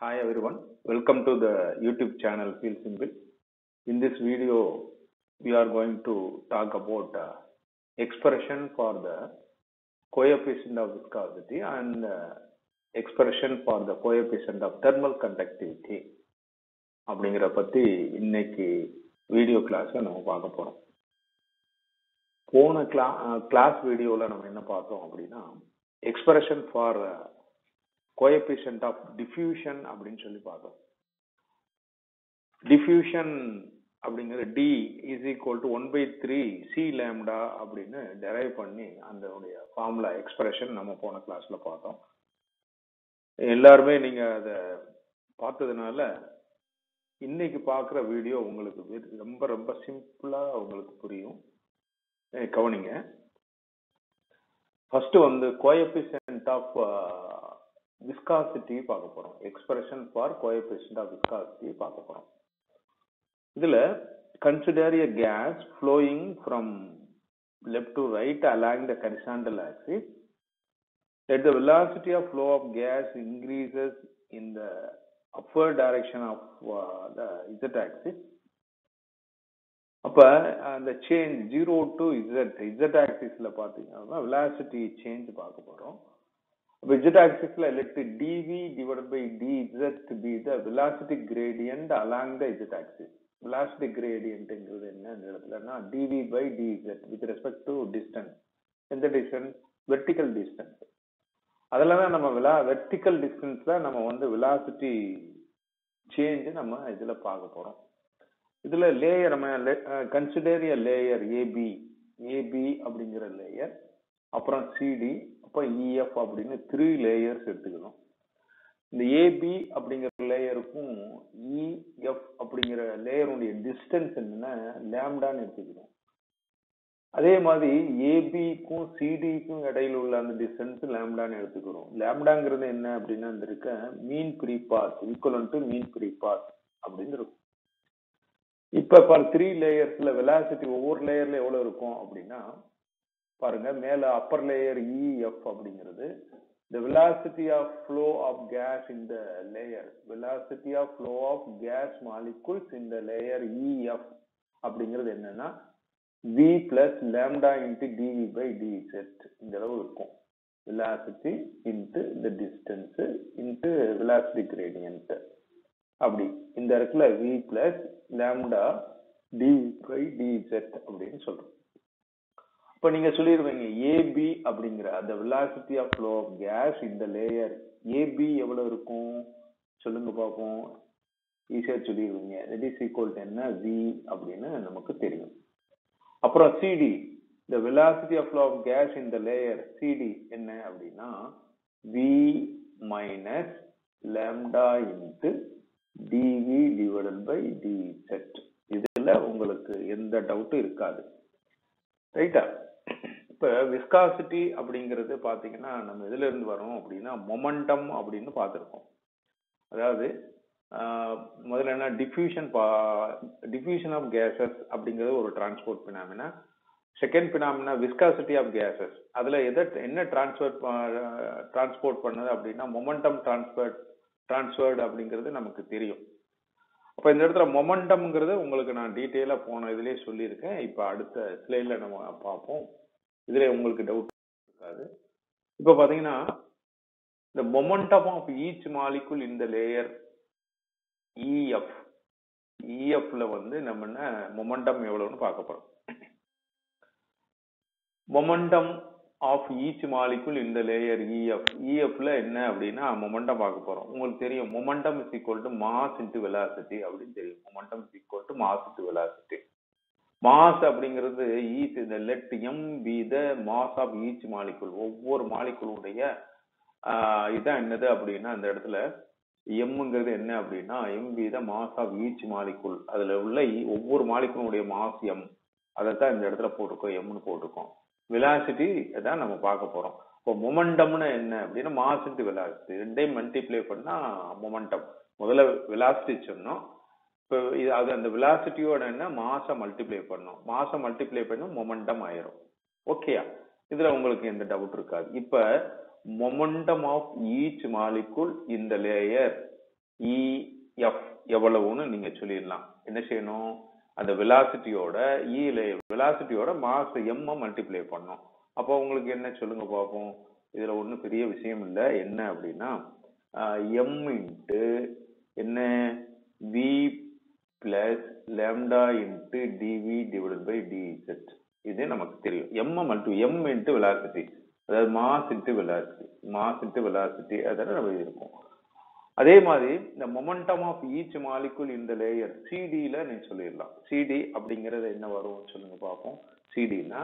Hi everyone, welcome to the YouTube channel Feel Simple. In this video, we are going to talk about uh, expression for the coefficient of viscosity and uh, expression for the coefficient of thermal conductivity அப்படிங்கிற பத்தி இன்னைக்கு video கிளாஸ்ல நம்ம பார்க்க போறோம் போன கிளா class வீடியோல நம்ம என்ன பார்த்தோம் அப்படின்னா expression for coefficient of diffusion அப்படின்னு சொல்லி பார்த்தோம் டிஃப்யூஷன் அப்படிங்கிற D is equal to one by three C lambda அப்படின்னு டெரைவ் பண்ணி அந்த ஃபார்முலா எக்ஸ்பிரஷன் நம்ம போன கிளாஸ்ல பார்த்தோம் எல்லாருமே நீங்க அதை பார்த்ததுனால இன்னைக்கு பார்க்குற வீடியோ உங்களுக்கு வெ- ரொம்ப ரொம்ப சிம்பிளா உங்களுக்கு புரியும் அஹ் கவனிங்க ஃபர்ஸ்ட் வந்து கோஎபிஷியன்ட் ஆஃப் விஸ்காசிட்டி பார்க்க போறோம் expression for coefficient of viscosity பார்க்க போறோம் இதுல consider a case flowing from left to right along the horizontal axis that the velocity of flow of gas increases in the upward direction of uh, the z axis அப்ப அந்த change zero to Z Z ஆக்சிஸ்ல பாத்தீங்கன்னா velocity change பார்க்க போறோம் அப்ப Z ஆக்சிஸ்ல let DV divide by D Z be the velocity gradient along the Z axis velocity கிரேடியன்ட்ங்கிறது என்ன இந்த இடத்துலன்னா DV by D Z with respect to distance எந்த டிஸ்டன்ஸ் வெர்டிக்கல் டிஸ்டன்ஸ் அதுல தான் நம்ம விலா வெர்டிக்கல் டிஸ்டன்ஸ்ல நம்ம வந்து வெலாசிட்டி சேஞ்ச் நம்ம இதுல பார்க்க போறோம் இதுல லேயர் நம்ம consider a layer AB AB அப்படிங்கிற லேயர் அப்புறம் சிடி அப்புறம் இஎஃப் அப்படின்னு த்ரீ லேயர்ஸ் எடுத்துக்கணும் இந்த ஏபி அப்படிங்கிற லேயருக்கும் இஎஃப் அப்படிங்கிற லேயருடைய டிஸ்டன்ஸ் என்னன்னா லேம்டான்னு எடுத்துக்கணும் அதே மாதிரி ஏபிக்கும் சிடிக்கும் இடையில உள்ள அந்த டிஸ்டன்ஸ் லேம்டான்னு எடுத்துக்கிறோம் லேம்டாங்கிறது என்ன அப்படின்னா இந்த இருக்க mean free path equivalent to mean free path அப்படின்னு இருக்கும் இப்ப ஃபார் த்ரீ லேயர்ஸ்ல வெலாசிட்டி ஒவ்வொரு லேயர்ல எவ்வளவு இருக்கும் அப்படின்னா பாருங்க மேல அப்பர் லேயர் இஎஃப் அப்படிங்கிறது the velocity of flow of gas in the layer velocity of flow of gas molecules in the layer EF அப்படிங்கிறது என்னன்னா v plus lambda into dv by dz இந்த அளவு இருக்கும் velocity into the distance into velocity gradient அப்படி இந்த இடத்துல v plus lambda dv by dz அப்படின்னு சொல்றோம் இப்ப நீங்க சொல்லிடுவீங்க ஏபி அப்படிங்கிற அந்த velocity of flow of gas இந்த லேயர் ஏபி எவ்வளவு இருக்கும் சொல்லுங்க பார்ப்போம் ஈஸியா சொல்லிடுவீங்க that is equal to என்ன v அப்படின்னு நமக்கு தெரியும் அப்புறம் CD the velocity of flow of gas in the layer cd என்ன அப்படின்னா v minus lambda into dv divided by dz இதுல உங்களுக்கு எந்த டவுட்டும் இருக்காது ரைட்டா இப்ப விஸ்காசிட்டி அப்படிங்கிறது பாத்தீங்கன்னா நம்ம எதுல இருந்து வரோம் அப்படின்னா மொமெண்டம் அப்படின்னு பார்த்திருக்கோம் அதாவது ஆஹ், முதல்ல என்ன டிஃப்யூஷன் டிஃப்யூஷன் ஆஃப் கேசஸ் அப்படிங்கிறது ஒரு transport phenomena second phenomena viscosity of gases அதுல எதை என்ன டிரான்ஸ்பர் டிரான்ஸ்போர்ட் பண்ணுது அப்படின்னா மொமெண்டம் டிரான்ஸ்பர் டிரான்ஸ்ஃபர்டு அப்படிங்கிறது நமக்கு தெரியும் அப்ப இந்த இடத்துல மொமெண்டம்ங்கிறது உங்களுக்கு நான் டீட்டெயிலா போன இதுலயே சொல்லியிருக்கேன் இப்ப அடுத்த ஸ்லைட்ல நம்ம பார்ப்போம் இதுல உங்களுக்கு டவுட் இருக்காது இப்ப பாத்தீங்கன்னா இந்த மொமெண்டம் ஆஃப் ஈச் மாலிகுல் இந்த லேயர் இஎஃப் இஎஃப்ல வந்து நம்ம என்ன மொமெண்டம் எவ்வளவுன்னு பார்க்க போறோம் மொமெண்டம் ஆஃப் ஈச் மாலிகுல் இந்த லேயர் இஎஃப் இஎஃப்ல என்ன அப்படின்னா மொமெண்டம் பார்க்க போறோம் உங்களுக்கு தெரியும் momentum is equal to mass into velocity அப்படின்னு தெரியும் momentum is equal to mass into velocity mass அப்படிங்கிறது ஈச் இந்த let M be the mass of each molecule ஒவ்வொரு மாலிகுலுடைய இதான் என்னது அப்படின்னா அந்த இடத்துல எம்ங்கிறது என்ன அப்படின்னா M be the mass of each molecule அதுல உள்ள இ- ஒவ்வொரு மாலிகுலுடைய மாஸ் எம் அதைத்தான் இந்த இடத்துல போட்டிருக்கோம் எம்னு போட்டிருக்கோம் வெலாசிட்டி தான் நம்ம பார்க்க போறோம் இப்போ மொமெண்டம்னு என்ன அப்படின்னா மாஸ் இன்ட்டு வெலாசிட்டி ரெண்டையும் மல்டிப்ளை பண்ணா மொமெண்டம் முதல்ல வெலாசிட்டி சொன்னோம் இப்போ இது அது அந்த வெலாசிட்டியோட என்ன மாசை மல்டிப்ளை பண்ணோம் மாசை மல்டிப்ளை பண்ணா மொமெண்டம் ஆயிரும் ஓகேயா இதுல உங்களுக்கு எந்த டவுட் இருக்காது இப்ப மொமெண்டம் ஆஃப் ஈச் மாலிகுல் இந்த லேயர் இஎஃப் எவ்வளவுன்னு நீங்க சொல்லிடலாம் என்ன செய்யணும் அந்த வெலாசிட்டியோட இல வெலாசிட்டியோட மாஸ் எம் மல்டிப்ளை பண்ணும் அப்போ உங்களுக்கு என்ன சொல்லுங்க பார்ப்போம் இதுல ஒன்றும் பெரிய விஷயம் இல்லை என்ன அப்படின்னா எம் இன்ட்டு என்ன V plus lambda into DV divided by DZ இது நமக்கு தெரியும் M multi M into velocity அதாவது mass into velocity mass into velocity அதெல்லாம் நம்ம இருக்கும் அதே மாதிரி இந்த மொமெண்டம் ஆஃப் ஈச் மாலிகுல் இந்த லேயர் சிடியில நீங்க சொல்லிடலாம் சிடி அப்படிங்கறது என்ன வரும் சொல்லுங்க பார்ப்போம் சிடினா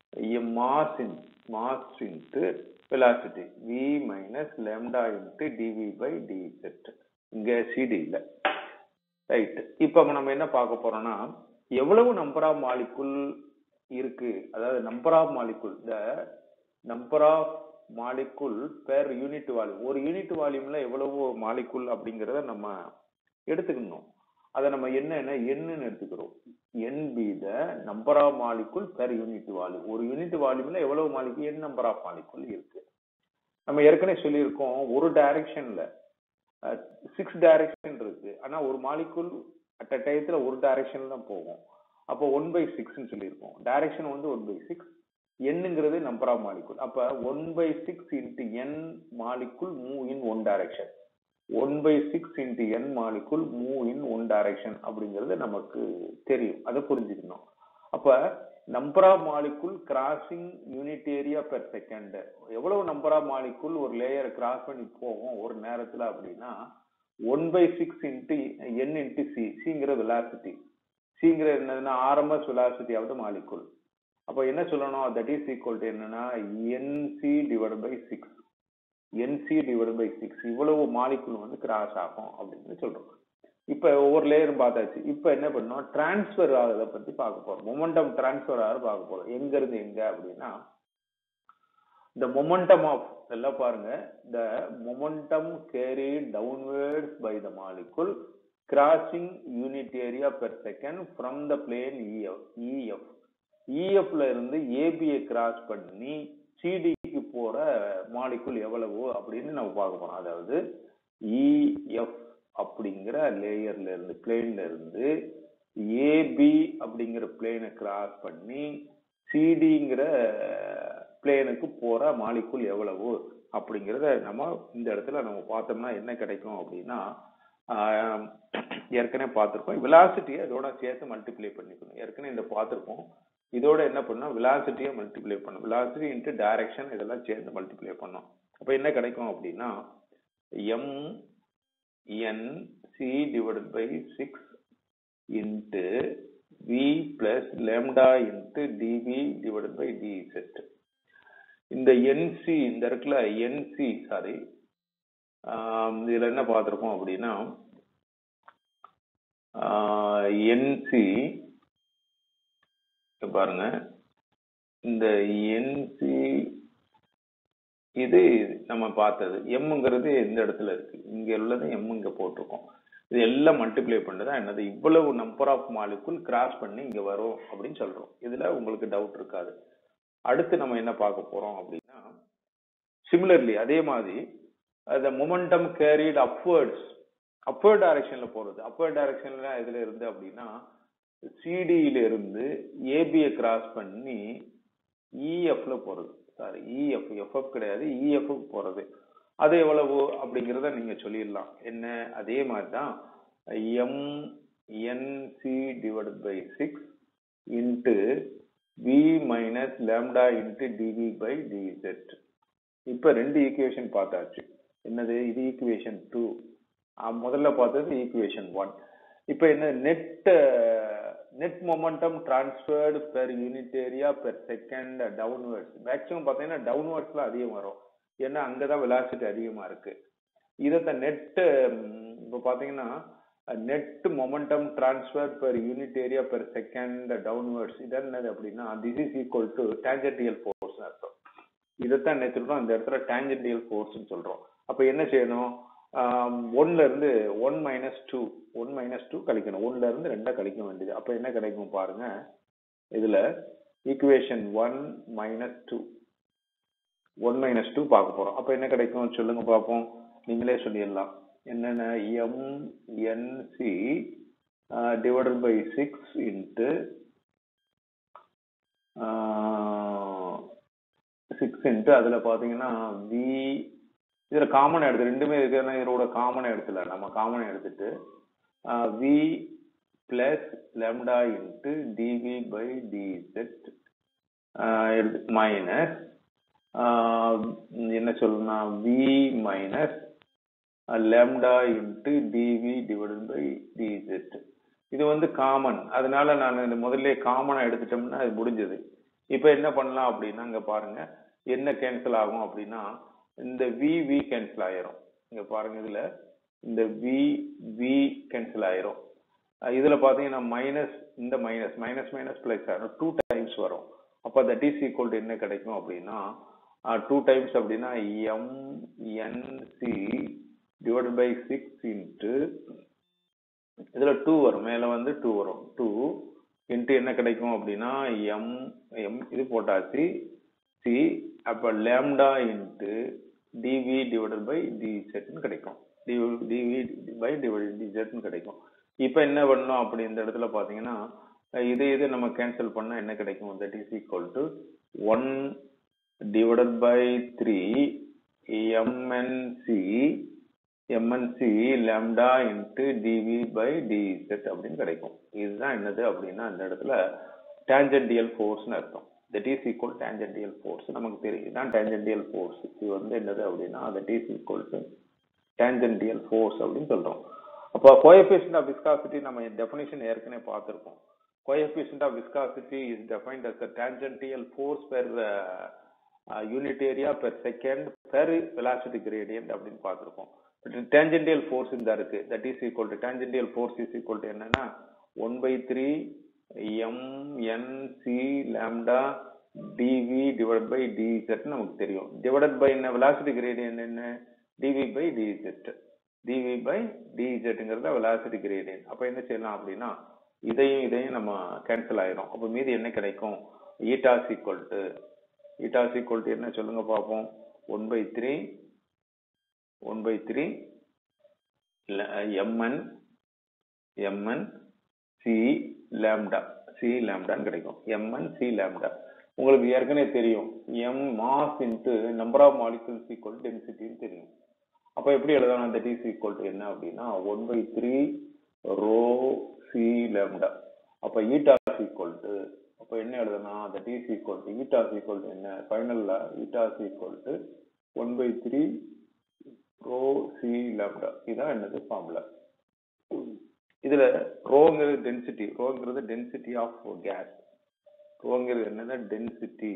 mass in mass into velocity V minus lambda into DV by D Z இங்க சிடி இல்ல ரைட் இப்போ நம்ம என்ன பார்க்க போறோம்னா எவ்வளவு நம்பர் ஆஃப் மாலிகுல் இருக்கு அதாவது நம்பர் ஆஃப் மாலிகுல் இந்த number of molecule per unit volume ஒரு யூனிட் வால்யூம்ல எவ்வளவு மாலிகுல் அப்படிங்கறத நம்ம எடுத்துக்கணும் அதை நம்ம என்னன்னா எண்ணுன்னு எடுத்துக்கிறோம் N be the number of molecule per unit volume ஒரு யூனிட் வால்யூம்ல எவ்வளவு molecule N number of molecule இருக்கு நம்ம ஏற்கனவே சொல்லியிருக்கோம் ஒரு டைரக்ஷன்ல சிக்ஸ் டைரக்ஷன் இருக்கு ஆனா ஒரு மாலிகுல் அட் அ டயத்துல ஒரு டைரக்ஷன் தான் போகும் அப்போ ஒன் பை சிக்ஸ்ன்னு சொல்லியிருக்கோம் டைரக்ஷன் வந்து ஒன் பை சிக்ஸ் என்னங்கிறது நம்பர் ஆஃப் மாலிகுல் அப்ப one by six into N molecule move in one direction one by six into N molecule move in one direction அப்படிங்கிறது நமக்கு தெரியும் அதை புரிஞ்சுக்கணும் அப்ப number of molecule crossing unit area per second எவ்வளவு number of molecule ஒரு லேயரை cross பண்ணி போகும் ஒரு நேரத்துல அப்படின்னா one by six into N into C சிங்கிற வெலாசிட்டி சிங்கிற என்னதுன்னா RMS velocity of the molecule அப்போ என்ன சொல்லணும் தட் இஸ் ஈக்குவல் டு என்னன்னா NC divide by six NC divide by six இவ்வளவு மாலிகுல் வந்து கிராஸ் ஆகும் அப்படின்னு சொல்றோம் இப்ப ஒவ்வொரு லேயரும் பார்த்தாச்சு இப்ப என்ன பண்ணோம் டிரான்ஸ்ஃபர் ஆகிறத பத்தி பார்க்க போறோம் மொமெண்டம் டிரான்ஸ்ஃபர் ஆகிற பார்க்க போறோம் எங்க இருந்து எங்க அப்படின்னா the momentum of எல்லாம் பாருங்க the momentum carried downwards by the molecule crossing unit area per second from the plane EF EF EF ல இருந்து AB யை கிராஸ் பண்ணி சிடிக்கு போற மாலிகுல் எவ்வளவு அப்படின்னு நம்ம பார்க்க போறோம் அதாவது EF அப்படிங்கிற லேயர்ல இருந்து பிளேன்ல இருந்து ஏபி அப்படிங்கிற பிளேனை கிராஸ் பண்ணி சிடிங்கிற பிளேனுக்கு போற மாலிகுல் எவ்வளவு அப்படிங்கிறத நம்ம இந்த இடத்துல நம்ம பார்த்தோம்னா என்ன கிடைக்கும் அப்படின்னா ஆஹ், ஏற்கனவே பார்த்திருக்கோம் வெலாசிட்டியை இதோட சேர்த்து மல்டிப்ளை பண்ணிக்கணும் ஏற்கனவே இந்த பார்த்திருக்கோம் இதோட என்ன பண்ணணும் வெலாசிட்டியை மல்டிப்ளை பண்ணும் வெலாசிட்டி இன்ட்டு டைரக்ஷன் இதெல்லாம் சேர்ந்து மல்டிப்ளை பண்ணோம் அப்போ என்ன கிடைக்கும் அப்படின்னா M N C divided by six into V plus lambda into DV divided by D Z இந்த என்சி இந்த இடத்துல என்சி சாரி இதுல என்ன பார்த்திருக்கோம் அப்படின்னா என்சி பாருங்க இந்த என்சி இது நம்ம பார்த்தது எம்ங்கிறது எந்த இடத்துல இருக்கு இங்க உள்ளது எம் இங்க போட்டிருக்கோம் இது எல்லாம் மல்டிப்ளை பண்ணதா என்னது இவ்வளவு நம்பர் ஆஃப் மாலிகுல் கிராஸ் பண்ணி இங்க வரும் அப்படின்னு சொல்றோம் இதுல உங்களுக்கு டவுட் இருக்காது அடுத்து நம்ம என்ன பார்க்க போறோம் அப்படின்னா சிமிலர்லி அதே மாதிரி the momentum carried upwards upward directionல போறது upward directionல இதுல இருந்து அப்படின்னா சிடியில இருந்து ஏபியை கிராஸ் பண்ணி இஎஃப்ல போறது சாரி இஎஃப் எஃப்எஃப் கிடையாது இஎஃப் போறது அது எவ்வளவு அப்படிங்கிறத நீங்க சொல்லிடலாம் என்ன அதே மாதிரி தான் M NC divided by six into V minus lambda into DV by DZ இப்ப ரெண்டு ஈக்குவேஷன் பார்த்தாச்சு என்னது இது ஈக்குவேஷன் டூ முதல்ல பார்த்தது ஈக்குவேஷன் ஒன் இப்போ என்ன net net momentum transferred per unit area per second downwards maximum பார்த்தீங்கன்னா டவுன்வர்ட்ஸ்ல அதிகம் வரும் ஏன்னா அங்கதான் வெலாசிட்டி அதிகமா இருக்கு இதை நெட் இப்போ பார்த்தீங்கன்னா net momentum transfer per unit area per second downwards இது என்னது அப்படின்னா this is equal to tangential force அர்த்தம் இதைத்தான் நேற்றுக்கிறோம் இந்த இடத்துல டேஞ்சன்டியல் ஃபோர்ஸ்னு சொல்றோம் அப்ப என்ன செய்யணும் ஒன்ல இருந்து one minus two one minus two கழிக்கணும் ஒன்ல இருந்து ரெண்டா கழிக்க வேண்டியது அப்ப என்ன கிடைக்கும் பாருங்க இதுல equation one minus two one minus two பார்க்க போறோம் அப்ப என்ன கிடைக்கும் சொல்லுங்க பார்ப்போம் நீங்களே சொல்லிடலாம் என்னென்ன M NC divided by six into six into அதில் பார்த்தீங்கன்னா வி இதில் காமன் எடுத்து ரெண்டுமே இருக்குன்னா இதோட காமன் எடுத்துல நம்ம காமன் எடுத்துட்டு V plus lambda into DV by DZ minus என்ன சொல்லணும் V minus lambda into DV divided by DZ இது வந்து காமன் அதனால நான் இந்த முதல்ல காமனா எடுத்துட்டோம்னா அது முடிஞ்சது இப்போ என்ன பண்ணலாம் அப்படின்னா இங்க பாருங்க என்ன கேன்சல் ஆகும் அப்படின்னா இந்த வி வி கேன்சல் ஆயிரும் இங்க பாருங்க இதுல இந்த வி வி கேன்சல் ஆயிரும் அஹ் இதுல பாத்தீங்கன்னா மைனஸ் இந்த மைனஸ் மைனஸ் மைனஸ் பிளஸ் ஆயிரும் டூ டைம்ஸ் வரும் அப்ப தட் இஸ் ஈக்குவல் டு என்ன கிடைக்கும் அப்படின்னா டூ டைம்ஸ் அப்படின்னா M N C divide by six into இதுல டூ வரும் மேல வந்து டூ வரும் டூ இன்ட்டு என்ன கிடைக்கும் அப்படின்னா எம் எம் இது போட்டாச்சு சி அப்ப lambda into DV divided by டிசெட்னு கிடைக்கும் டிவி பை டிவைட் டிசெட்னு கிடைக்கும் இப்போ என்ன பண்ணணும் அப்படி இந்த இடத்துல பாத்தீங்கன்னா இது இது நம்ம கேன்சல் பண்ணா என்ன கிடைக்கும் that is equal to one divided by three MNC MNC lambda into DV by DZ அப்படின்னு கிடைக்கும் இதுதான் என்னது அப்படின்னா அந்த இடத்துல டேஞ்சன்டியல் ஃபோர்ஸ்னு அர்த்தம் that is equal tangential force நமக்கு தெரியும் இதுதான் டேஞ்சன்டியல் ஃபோர்ஸ் இது வந்து என்னது அப்படின்னா that is equal to tangential force அப்படின்னு சொல்றோம் அப்போ கோஎஃபிஷியன்ட் ஆஃப் விஸ்காசிட்டி நம்ம டெஃபினிஷன் ஏற்கனவே பார்த்துருக்கோம் coefficient of viscosity is defined as a tangential force per uh, uh, unit area per second per velocity gradient அப்படின்னு பார்த்துருக்கோம் டேஞ்சென்டியல் ஃபோர்ஸ் இந்த இருக்கு that is equal to tangential force is equal to என்னன்னா one by three M N C lambda DV divide by DZ நமக்கு தெரியும் divided by என்ன velocity gradient என்ன DV by DZ DV by டிசெட்டுங்கிறத velocity gradient அப்போ என்ன செய்யலாம் அப்படின்னா இதையும் இதையும் நம்ம கேன்சல் ஆயிரும் அப்போ மீதி என்ன கிடைக்கும் eta's equal to eta's equal to என்ன சொல்லுங்க பார்ப்போம் one by three one by three MN MN C lambda C லேம்டான்னு கிடைக்கும் எம்என் சி லேம்டா உங்களுக்கு ஏற்கனவே தெரியும் M mass into number of molecules equal டென்சிட்டின்னு தெரியும் அப்போ எப்படி எழுதலாம் அந்த டிசி ஈக்குவல் டு என்ன அப்படின்னா one by three rho C lambda அப்போ ஈட்டாஸ் ஈக்குவல் டு அப்போ என்ன எழுதலாம் அந்த DC equal to eta's equal to என்ன ஃபைனலில் eta's equal to one by three rho C lambda இதான் என்னது ஃபார்முலா இதுல ரோங்கிறது டென்சிட்டி ரோங்கிறது டென்சிட்டி ஆஃப் கேஸ் ரோங்கிறது என்னன்னா density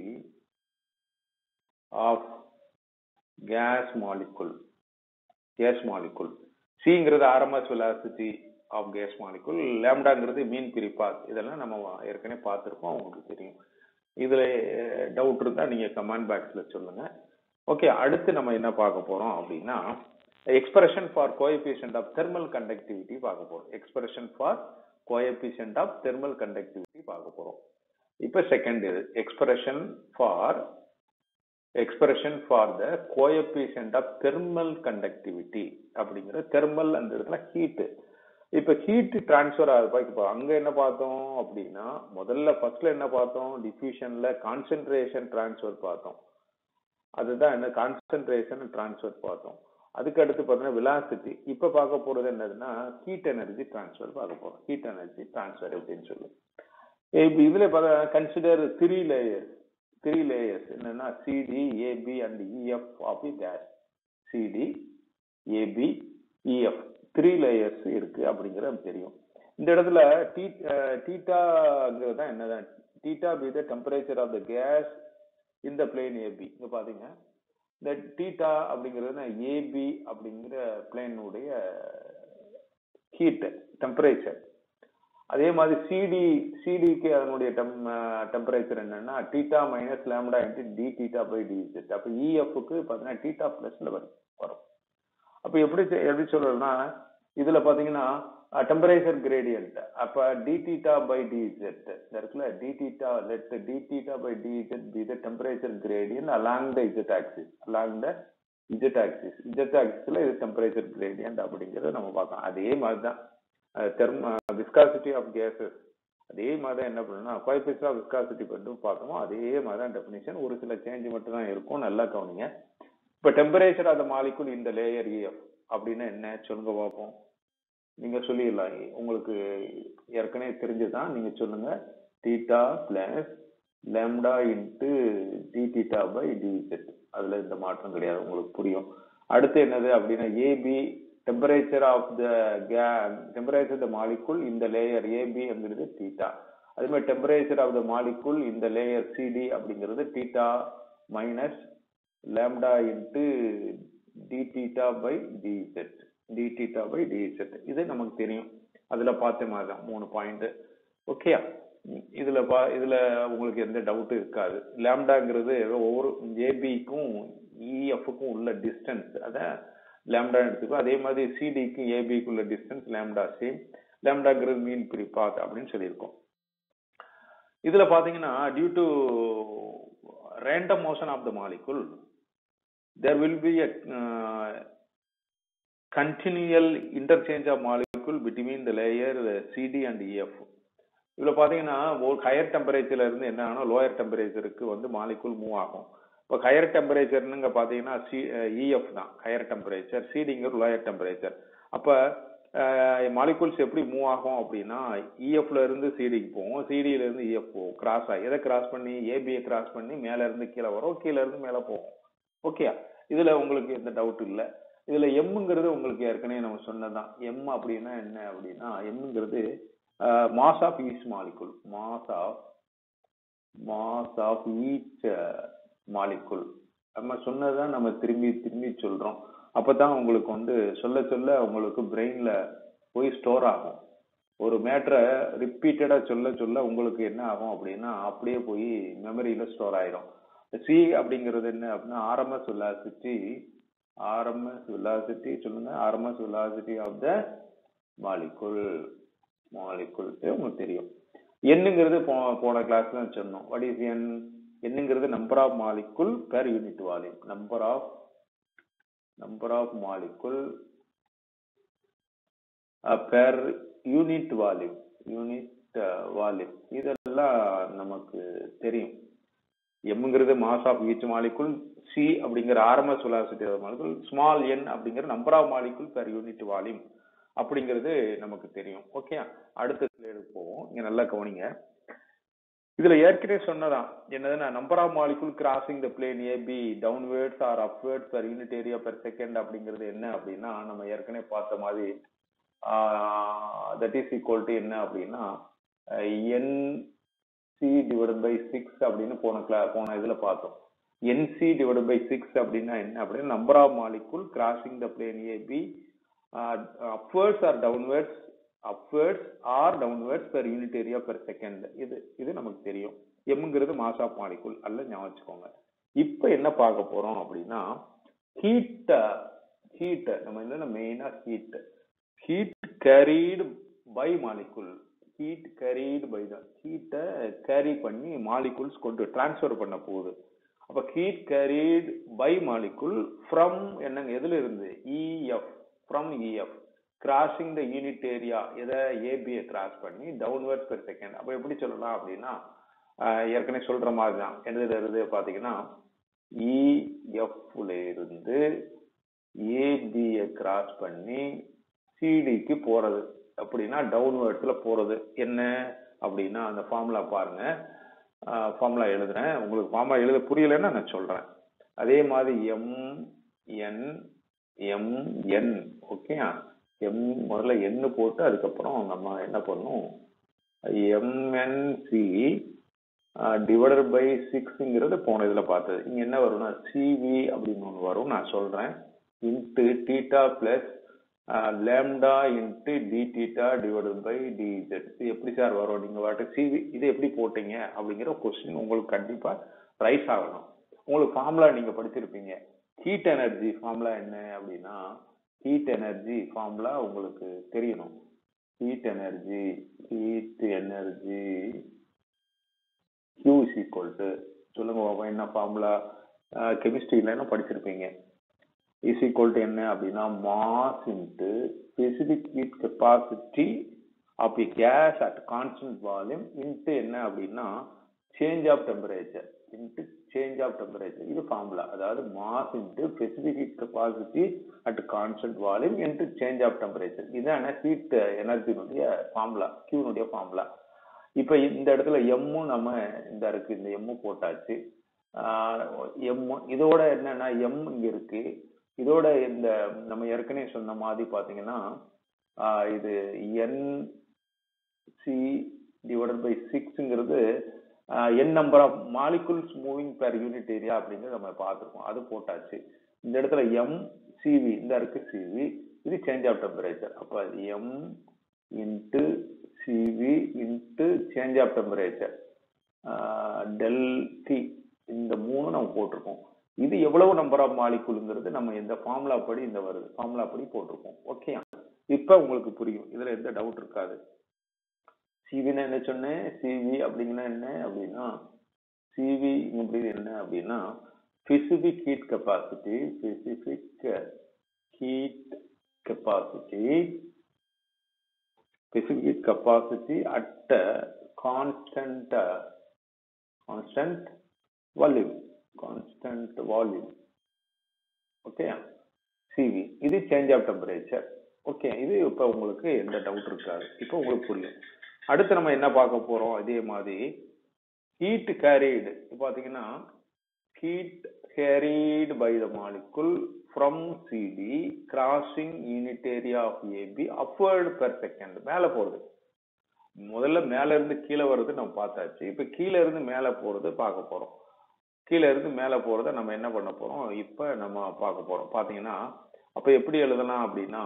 of gas molecule gas molecule சிங்கிறது RMS velocity of gas molecule லேம்டாங்கிறது மீன் பிரிப்பாஸ் இதெல்லாம் நம்ம ஏற்கனவே பார்த்துருக்கோம் உங்களுக்கு தெரியும் இதுல டவுட் இருந்தா நீங்க கமெண்ட் பாக்ஸ்ல சொல்லுங்க ஓகே அடுத்து நம்ம என்ன பார்க்க போறோம் அப்படின்னா expression for coefficient of thermal conductivity பார்க்க போறோம் expression for coefficient of thermal conductivity பார்க்க போறோம் இப்போ செகண்ட் இது expression for expression for the coefficient of thermal conductivity அப்படிங்கிற தெர்மல் அந்த இடத்துல ஹீட்டு இப்ப ஹீட் டிரான்ஸ்ஃபர் ஆகுது இப்போ அங்க என்ன பார்த்தோம் அப்படின்னா முதல்ல ஃபர்ஸ்ட்ல என்ன பார்த்தோம் டிஃபியூஷன்ல கான்சென்ட்ரேஷன் டிரான்ஸ்ஃபர் பார்த்தோம் அதுதான் என்ன கான்சென்ட்ரேஷன் டிரான்ஸ்ஃபர் பார்த்தோம் அதுக்கு அடுத்து பார்த்தீங்கன்னா விலாசிட்டி இப்ப பார்க்க போறது என்னதுன்னா ஹீட் எனர்ஜி டிரான்ஸ்ஃபர் பார்க்க போறோம் ஹீட் எனர்ஜி டிரான்ஸ்ஃபர் அப்படின்னு சொல்லி இப்ப இதுல பார்த்தா consider three layers three layers என்னன்னா CD AB and EF of gas CD AB EF three layers இருக்கு அப்படிங்கிறது தெரியும் இந்த இடத்துல டீ டீட்டாங்கிறது தான் என்னதான் theta be the temperature of the gas இந்த பிளேன் ஏபி இங்க பாத்தீங்க இந்த டீட்டா அப்படிங்கிறது ஏபி அப்படிங்கிற பிளேனுடைய ஹீட் டெம்பரேச்சர் அதே மாதிரி சிடி சிடிக்கு அதனுடைய டெம் டெம்பரேச்சர் என்னன்னா theta minus lambda into D theta by D Z அப்போ இஎஃப்க்கு பார்த்தீங்கன்னா டீட்டா பிளஸ்ல வரும் வரும் அப்போ எப்படி எப்படி சொல்றதுன்னா இதுல பாத்தீங்கன்னா டெம்பரேச்சர் கிரேடியன்ட் அப்ப D theta by D Z இருக்குல்ல D theta let D theta by D Z be the temperature gradient along the Z axis along the Z axis Z ஆக்சிஸ்ல இது டெம்பரேச்சர் கிரேடியன்ட் அப்படிங்கறத நம்ம பார்க்கலாம் அதே மாதிரி தான் தெர்ம விஸ்காசிட்டி ஆஃப் கேசஸ் அதே மாதிரி தான் என்ன பண்ணணும்னா கோஎஃபிஷியன்ட் ஆஃப் விஸ்காசிட்டி மட்டும் பார்த்தோமோ அதே மாதிரி தான் டெஃபினிஷன் ஒரு சில சேஞ்ச் மட்டும் தான் இருக்கும் நல்லா கவனிங்க இப்போ டெம்பரேச்சர் ஆஃப் த மாலிகுல் இந்த லேயர் இஎஃப் அப்படின்னா என்ன சொல்லுங்க பார்ப்போம் நீங்க சொல்லிடலாம் உங்களுக்கு ஏற்கனவே தெரிஞ்சுதான் நீங்க சொல்லுங்க theta plus lambda into D theta by DZ அதுல இந்த மாற்றம் கிடையாது உங்களுக்கு புரியும் அடுத்து என்னது அப்படின்னா ஏபி டெம்பரேச்சர் ஆஃப் த கே டெம்பரேச்சர் த மாலிகுல் இந்த லேயர் ஏபிங்கிறது தீட்டா அதே மாதிரி டெம்பரேச்சர் ஆஃப் த மாலிகுல் இந்த லேயர் சிடி அப்படிங்கிறது theta minus lambda into D theta by DZ D theta by DZ இது நமக்கு தெரியும் அதுல பார்த்த மாதிரி தான் மூணு பாயிண்ட் ஓகேயா இதுல பா இதுல உங்களுக்கு எந்த டவுட்டும் இருக்காது லேம்டாங்கிறது ஒவ்வொரு ஏபிக்கும் இஎஃப்க்கும் உள்ள டிஸ்டன்ஸ் அத லேம்டா எடுத்துக்கோ அதே மாதிரி சிடிக்கும் ஏபிக்கு உள்ள டிஸ்டன்ஸ் லேம்டா சேம் லேம்டாங்கிறது மீன் பிரி பாத் அப்படின்னு சொல்லியிருக்கோம் இதுல பாத்தீங்கன்னா due to random motion of the molecule there will be a uh, continual interchange of molecule between the layer uh, CD and EF இதுல பாத்தீங்கன்னா ஒரு ஹையர் டெம்பரேச்சர்ல இருந்து என்ன ஆகும் லோயர் டெம்பரேச்சருக்கு வந்து மாலிகுல் மூவ் ஆகும் இப்போ ஹையர் டெம்பரேச்சர்னுங்க பாத்தீங்கன்னா சி இஎஃப் தான் ஹையர் டெம்பரேச்சர் சிடிங்கிற லோயர் டெம்பரேச்சர் அப்ப மாலிகுல்ஸ் எப்படி மூவ் ஆகும் அப்படின்னா இஎஃப்ல இருந்து சிடிக்கு போகும் சிடியில இருந்து இஎஃப் போகும் கிராஸ் ஆகி எதை கிராஸ் பண்ணி ஏபியை கிராஸ் பண்ணி மேல இருந்து கீழே வரும் கீழே இருந்து மேல போகும் ஓகே இதுல உங்களுக்கு எந்த டவுட் இல்ல இதுல எம்ங்கிறது உங்களுக்கு ஏற்கனவே நம்ம சொன்னதுதான் எம் அப்படின்னா என்ன அப்படின்னா எம்ங்கிறது mass of each molecule mass of mass of each molecule நம்ம சொன்னதான் நம்ம திரும்பி திரும்பி சொல்றோம் அப்பதான் உங்களுக்கு வந்து சொல்ல சொல்ல உங்களுக்கு பிரெயின்ல போய் ஸ்டோர் ஆகும் ஒரு மேட்ரை ரிப்பீட்டடா சொல்ல சொல்ல உங்களுக்கு என்ன ஆகும் அப்படின்னா அப்படியே போய் மெமரியில ஸ்டோர் ஆயிரும் சி அப்படிங்கிறது என்ன அப்படின்னா ஆர்எம்எஸ் வெலாசிட்டி ஆர்எம்எஸ் வெலாசிட்டி சொல்லுங்க RMS velocity of the molecule molecule உங்களுக்கு தெரியும் என்னங்கிறது போ போன கிளாஸ்ல சொன்னோம் வாட் இஸ் என் என்னங்கிறது number of molecule per unit volume number of number of molecule per unit volume unit volume இதெல்லாம் நமக்கு தெரியும் எம்ங்கிறது mass of each molecule C அப்படிங்கிற RMS velocity molecule small N அப்படிங்கிற number of molecule per unit volume அப்படிங்கிறது நமக்கு தெரியும் okay அடுத்த ஸ்லைடு போவோம் இங்க நல்லா கவனிங்க இதுல ஏற்கனவே சொன்னதான் என்னதுன்னா number of molecule crossing the plane AB downwards or upwards per unit area per second அப்படிங்கிறது என்ன அப்படின்னா நம்ம ஏற்கனவே பார்த்த மாதிரி தட் இஸ் ஈக்குவல் டு என்ன அப்படின்னா N C divide by six அப்படின்னு போன கிளா போன இதுல பார்த்தோம் என்சி டிவைட் பை சிக்ஸ் அப்படின்னா என்ன அப்படின்னா number of molecule crossing the plane AB upwards or downwards upwards or downwards per unit area per second இது இது நமக்கு தெரியும் எம்ங்கிறது மாஸ் ஆஃப் மாலிகுல் அல்ல ஞாபகம் வச்சுக்கோங்க இப்போ என்ன பார்க்க போறோம் அப்படின்னா ஹீட் ஹீட் நம்ம என்னன்னா மெயினா heat heat carried by molecule heat carried by the ஹீட்டை கேரி பண்ணி மாலிகுல்ஸ் கொண்டு டிரான்ஸ்ஃபர் பண்ண போகுது அப்ப heat carried by molecule from என்னங்க எதுல இருந்து EF from EF crossing the unit area எதை ஏபியை கிராஸ் பண்ணி டவுன்வர்ட் பெர் செகண்ட் அப்ப எப்படி சொல்லலாம் அப்படின்னா ஏற்கனவே சொல்ற மாதிரி தான் எதுல இருந்து பாத்தீங்கன்னா இஎஃப்ல இருந்து ஏபியை கிராஸ் பண்ணி சிடிக்கு போறது அப்படின்னா டவுன்வர்ட்ஸ்ல போறது என்ன அப்படின்னா அந்த ஃபார்முலா பாருங்க ஃபார்முலா எழுதுறேன் உங்களுக்கு ஃபார்முலா எழுத புரியலன்னா நான் சொல்றேன் அதே மாதிரி M N M N okay M முதல்ல எண்ணு போட்டு அதுக்கப்புறம் நம்ம என்ன பண்ணும் எம்என்சி டிவைடட் பை சிக்ஸ்ங்கிறது போன இதுல பார்த்தது இங்க என்ன வரும்னா சிவி அப்படின்னு ஒன்று வரும் நான் சொல்றேன் into theta plus lambda into D theta divided by DZ இது எப்படி சார் வரும் நீங்க வாட்டு சிவி இது எப்படி போட்டீங்க அப்படிங்கிற கொஸ்டின் உங்களுக்கு கண்டிப்பா ரைஸ் ஆகணும் உங்களுக்கு ஃபார்முலா நீங்க படிச்சிருப்பீங்க ஹீட் எனர்ஜி ஃபார்முலா என்ன அப்படின்னா ஹீட் எனர்ஜி ஃபார்முலா உங்களுக்கு தெரியணும் heat energy heat energy Q is equal to சொல்லுங்க பாப்போம் என்ன ஃபார்முலா கெமிஸ்ட்ரியில என்ன படிச்சிருப்பீங்க இஸ் ஈக்குவல் டு என்ன அப்படின்னா mass into specific heat capacity of a gas at constant volume into என்ன அப்படின்னா change of temperature into change of temperature இது ஃபார்முலா அதாவது mass into specific heat capacity at constant volume into change of temperature இதான heat எனர்ஜினுடைய formula கியூனுடைய formula இப்போ இந்த இடத்துல எம்மும் நம்ம இந்த இருக்கு இந்த எம்மு போட்டாச்சு எம் இதோட என்னன்னா எம் இங்க இருக்கு இதோட இந்த நம்ம ஏற்கனவே சொன்ன மாதிரி பாத்தீங்கன்னா ஆஹ் இது என் சி டிவைடட் பை சிக்ஸ்ங்கிறது N number of molecules moving per unit area அப்படிங்கிறது நம்ம பார்த்துருக்கோம் அது போட்டாச்சு இந்த இடத்துல எம் சிவி இந்த இருக்கு சிவி இது சேஞ்ச் ஆஃப் டெம்பரேச்சர் அப்போ M into CV into change of temperature del T இந்த மூணு நம்ம போட்டிருக்கோம் இது எவ்வளவு நம்பர் ஆஃப் மாலிகுலுங்கிறது நம்ம இந்த ஃபார்முலா படி இந்த வருது ஃபார்முலா படி போட்டிருக்கோம் ஓகே இப்போ உங்களுக்கு புரியும் இதுல எந்த டவுட் இருக்காது சிவினா என்ன சொன்னேன் சிவி அப்படிங்கன்னா என்ன அப்படின்னா சிவி அப்படி என்ன அப்படின்னா specific heat capacity specific heat capacity specific heat capacity at a constant uh, constant volume constant volume okay CV இது சேஞ்ச் ஆஃப் டெம்பரேச்சர் ஓகே இது இப்போ உங்களுக்கு எந்த டவுட் இருக்காது இப்போ உங்களுக்கு புரியும் அடுத்து நம்ம என்ன பார்க்க போறோம் இதே மாதிரி ஹீட் கேரிடு பார்த்தீங்கன்னா heat carried by the molecule from CD crossing unit area of AB upward per second மேல போறது முதல்ல மேல இருந்து கீழே வர்றது நம்ம பார்த்தாச்சு இப்ப கீழே இருந்து மேல போறது பார்க்க போறோம் கீழே இருந்து மேல போறத நம்ம என்ன பண்ண போறோம் இப்ப நம்ம பார்க்க போறோம் பாத்தீங்கன்னா அப்ப எப்படி எழுதலாம் அப்படின்னா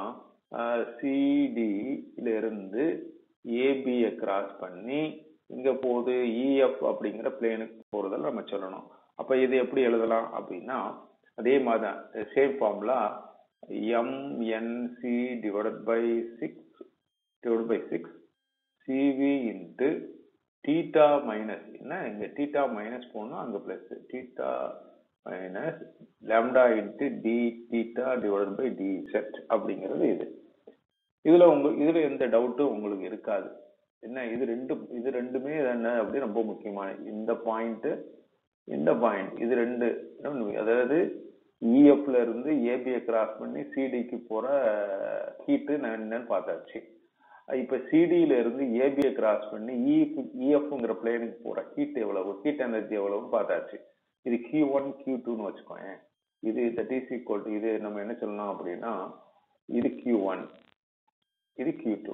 சிடில இருந்து ஏபியை கிராஸ் பண்ணி இங்க போகுது இஎஃப் அப்படிங்கிற பிளேனுக்கு போறதில் நம்ம சொல்லணும் அப்ப இது எப்படி எழுதலாம் அப்படின்னா அதே மாதிரி தான் same formula MNC divided by six divide by six CV into theta minus என்ன இங்க டீட்டா மைனஸ் போடணும் அங்க plus theta minus lambda into D theta divided by D Z அப்படிங்கிறது இது இதுல உங்க இதுல எந்த டவுட்டும் உங்களுக்கு இருக்காது என்ன இது ரெண்டு இது ரெண்டுமே என்ன அப்படி ரொம்ப முக்கியமான இந்த பாயிண்ட் இந்த பாயிண்ட் இது ரெண்டு அதாவது இஎஃப்ல இருந்து ஏபியை கிராஸ் பண்ணி சிடிக்கு போற ஹீட்டு நான் என்னன்னு பார்த்தாச்சு இப்ப சிடியில இருந்து ஏபியை கிராஸ் பண்ணி இஎஃப்ங்கிற பிளேனுக்கு போற ஹீட் எவ்வளவு ஹீட் எனர்ஜி எவ்வளவுன்னு பார்த்தாச்சு இது கியூ ஒன் கியூ டூன்னு வச்சுக்கோங்க இது தட் இஸ் ஈக்குவல் டு இது நம்ம என்ன சொல்லலாம் அப்படின்னா இது கியூ ஒன் இது கியூ டூ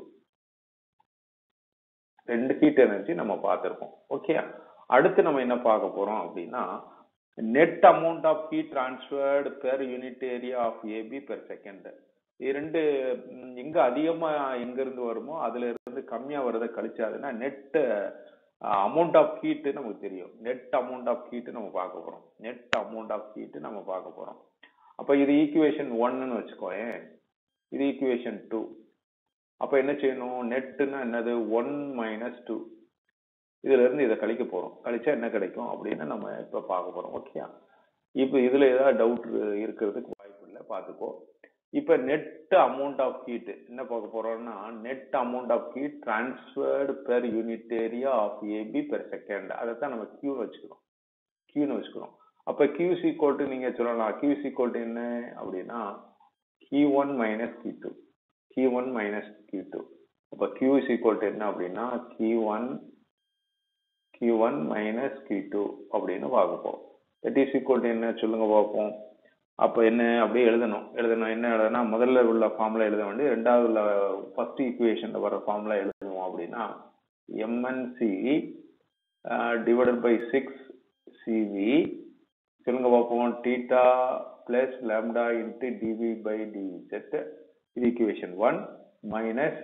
ரெண்டு ஹீட் எனர்ஜி நம்ம பார்த்துருக்கோம் ஓகே அடுத்து நம்ம என்ன பார்க்க போறோம் அப்படின்னா net amount of heat transferred per unit area of AB per second இரண்டு எங்க அதிகமா எங்க இருந்து வருமோ அதுல இருந்து கம்மியா வரதை கழிச்சாதுன்னா நெட் அமௌண்ட் ஆஃப் ஹீட் நமக்கு தெரியும் நெட் அமௌண்ட் ஆஃப் ஹீட் நம்ம பார்க்க போறோம் நெட் அமௌண்ட் ஆஃப் ஹீட் நம்ம பார்க்க போறோம் அப்ப இது ஈக்குவேஷன் ஒன்னு வச்சுக்கோயேன் இது ஈக்குவேஷன் டூ அப்ப என்ன செய்யணும் நெட்டுன்னா என்னது ஒன் மைனஸ் டூ இதுல இருந்து இதை கழிக்க போறோம் கழிச்சா என்ன கிடைக்கும் அப்படின்னு நம்ம இப்ப பார்க்க போறோம் ஓகே இப்ப இதுல ஏதாவது டவுட் இருக்கிறதுக்கு வாய்ப்பு இல்லை பார்த்துக்கோ இப்ப நெட் அமௌண்ட் ஆஃப் ஹீட் என்ன பார்க்க போறோம்னா net amount of heat transferred per unit area of AB per second அதை தான் நம்ம கியூ வச்சுக்கிறோம் கியூன்னு வச்சுக்கிறோம் அப்ப கியூசி கோட்டு நீங்க சொல்லலாம் கியூசி கோட்டு என்ன அப்படின்னா Q one minus Q two Q one minus Q two அப்ப கியூ இஸ் ஈக்குவல் என்ன அப்படின்னா Q one Q one minus Q two அப்படின்னு பார்ப்போம் தட் இஸ் ஈக்குவல் என்ன சொல்லுங்க பார்ப்போம் அப்போ என்ன அப்படியே எழுதணும் எழுதணும் என்ன எழுதனா முதல்ல உள்ள ஃபார்முலா எழுத வேண்டிய ரெண்டாவது உள்ள ஃபர்ஸ்ட் ஈக்குவேஷன்ல வர ஃபார்முலா எழுதுவோம் அப்படின்னா MNC divided by six CV சொல்லுங்க பார்ப்போம் theta plus lambda into DV by D Z இது equation one minus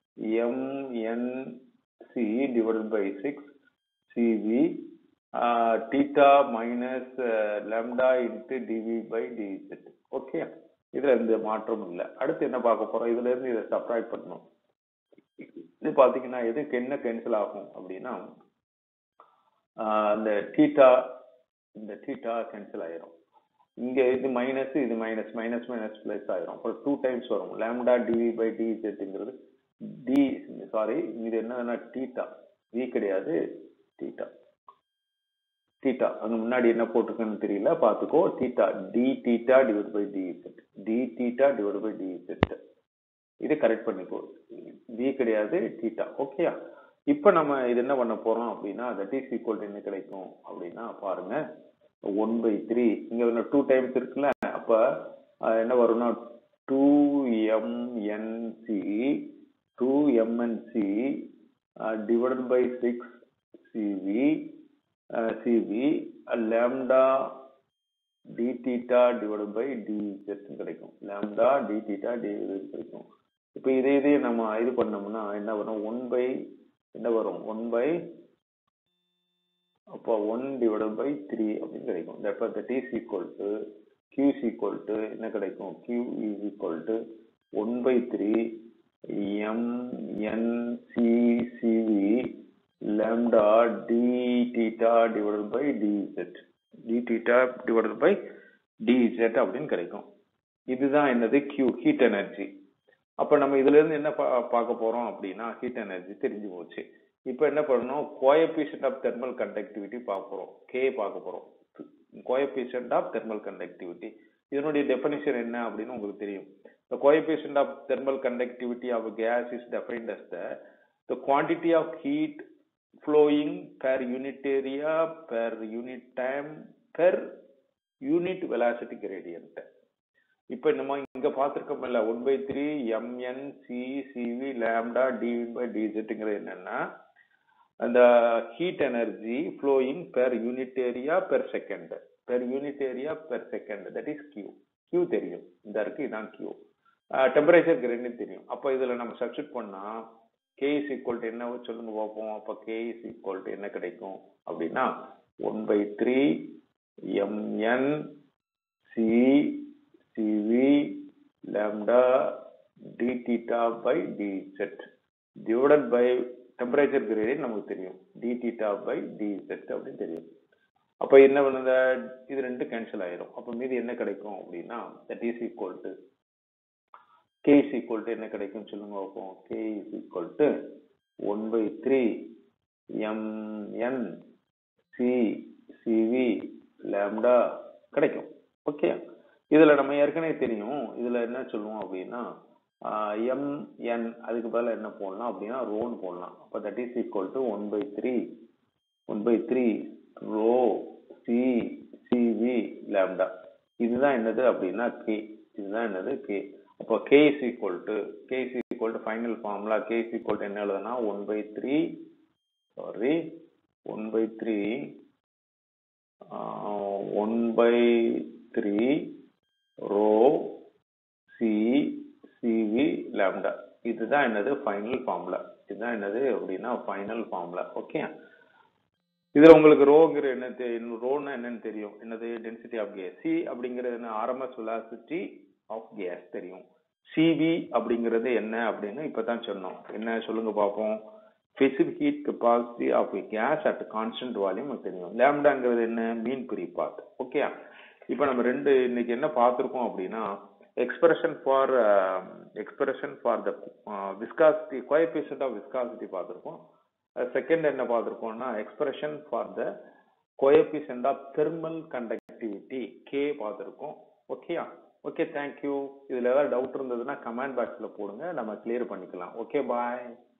MNC divided by six CV uh, theta minus uh, lambda into dV by dz okay இதுல எந்த மாற்றமும் இல்லை அடுத்து என்ன பார்க்க போறோம் இதுல இருந்து இதை சப்ராக்ட் பண்ணணும் இது பாத்தீங்கன்னா எதுக்கு என்ன கேன்சல் ஆகும் அப்படின்னா அந்த டீட்டா இந்த டீட்டா கேன்சல் ஆயிரும் இங்க இது மைனஸ் இது மைனஸ் மைனஸ் மைனஸ் பிளஸ் ஆயிரும் அப்புறம் டூ டைம்ஸ் வரும் லேம்டா டிவி பை டிசெட்ங்கிறது டி சாரி இது என்னன்னா டீட்டா வி கிடையாது டீட்டா தீட்டா அங்க முன்னாடி என்ன போட்டிருக்குன்னு தெரியல பாத்துக்கோ theta D theta divide by D Z D theta divide by D Z இது கரெக்ட் பண்ணிக்கோ வி கிடையாது தீட்டா ஓகேயா இப்போ நம்ம இது என்ன பண்ண போறோம் அப்படின்னா தட் இஸ் ஈக்குவல் என்ன கிடைக்கும் அப்படின்னா பாருங்க ஒன் பை த்ரீ இங்க டூ டைம்ஸ் இருக்குல்ல அப்ப அஹ், என்ன வரும்னா two MNC two MNC divided by six CV CV lambda D theta divide by D கிடைக்கும் லேம்டா டி தீட்டா டி கிடைக்கும் இப்போ இதே இதே நம்ம இது பண்ணோம்னா என்ன வரும் ஒன் பை என்ன வரும் ஒன் பை அப்போ ஒன் டிவைட் பை த்ரீ அப்படின்னு கிடைக்கும் that that is equal to Q is equal to என்ன கிடைக்கும் Q is equal to one by three M N C CV lambda d theta divided by dz d theta divided by dz அப்படின்னு கிடைக்கும் இதுதான் என்னது Q heat energy அப்ப நம்ம இதுல இருந்து என்ன பா- பார்க்க போறோம் அப்படின்னா ஹீட் எனர்ஜி தெரிஞ்சு போச்சு இப்போ என்ன பண்ணணும் கோஎபிஷியன்ட் ஆஃப் தெர்மல் கண்டக்டிவிட்டி பார்க்க போறோம் K பார்க்க போறோம் கோஎபிஷியன்ட் ஆஃப் தெர்மல் கண்டக்டிவிட்டி இதனுடைய டெஃபினிஷன் என்ன அப்படின்னு உங்களுக்கு தெரியும் the coefficient of thermal conductivity of a gas is defined as the the quantity of heat flowing per unit area per unit time per unit velocity gradient இப்போ நம்ம இங்க பார்த்திருக்கோம்ல one by three MN C CV lambda DV by டிஜெட்டுங்கிறது என்னன்னா அந்த heat energy flowing per unit area per second per unit area per second that is Q Q தெரியும் இந்த இருக்கு இதான் கியூ டெம்பரேச்சர் கிரேடியன்ட் தெரியும் அப்போ இதுல நம்ம சப்ஸ்டிட் பண்ணா கே இஸ் ஈக்குவல் டு என்ன சொல்லுங்க பார்ப்போம் அப்போ கே இஸ் ஈக்குவல் டு என்ன கிடைக்கும் அப்படின்னா one by three MN C CV lambda D theta by D Z divided by temperature gradient நமக்கு தெரியும் D theta by D Z அப்படின்னு தெரியும் அப்போ என்ன பண்ணுத இது ரெண்டு கேன்சல் ஆயிரும் அப்போ மீதி என்ன கிடைக்கும் அப்படின்னா that is equal to K is equal to என்ன கிடைக்கும் சொல்லுங்க பார்ப்போம் K is equal to one by three M N C CV lambda கிடைக்கும் ஓகே இதுல நம்ம ஏற்கனவே தெரியும் இதுல என்ன சொல்லுவோம் அப்படின்னா எம் என் அதுக்கு பதிலா என்ன போடலாம் அப்படின்னா ரோன்னு போடலாம் அப்போ that is equal to one by three one by three rho C CV lambda இதுதான் என்னது அப்படின்னா கே இதுதான் என்னது கே அப்போ K is equal to K is equal to final formula K is equal to என்ன எழுதுனா one by three sorry one by three one by three rho C CV lambda இதுதான் என்னது ஃபைனல் ஃபார்முலா இதுதான் என்னது அப்படின்னா final formula okay இதுல உங்களுக்கு ரோங்கிற என்ன தெரியும் ரோன்னா என்னன்னு தெரியும் என்னது டென்சிட்டி ஆஃப் கேஸ் சி அப்படிங்கிறது என்ன ஆர்எம்எஸ் வெலாசிட்டி ஆஃப் கேஸ் தெரியும் சிவி அப்படிங்கிறது என்ன அப்படின்னு இப்பதான் சொன்னோம் என்ன சொல்லுங்க பார்ப்போம் specific heat capacity of gas at constant volume தெரியும் லேம்டாங்கிறது என்ன மீன் பிரிப்பாட் ஓகே இப்போ நம்ம ரெண்டு இன்னைக்கு என்ன பார்த்துருக்கோம் அப்படின்னா expression for expression for the viscosity coefficient of viscosity பார்த்துருக்கோம் செகண்ட் என்ன பார்த்துருக்கோம்னா expression for the coefficient of thermal conductivity K பார்த்துருக்கோம் ஓகேயா ஓகே தேங்க்யூ இதில் ஏதாவது டவுட் இருந்ததுன்னா கமெண்ட் பாக்ஸில் போடுங்க நம்ம கிளியர் பண்ணிக்கலாம் ஓகே பாய்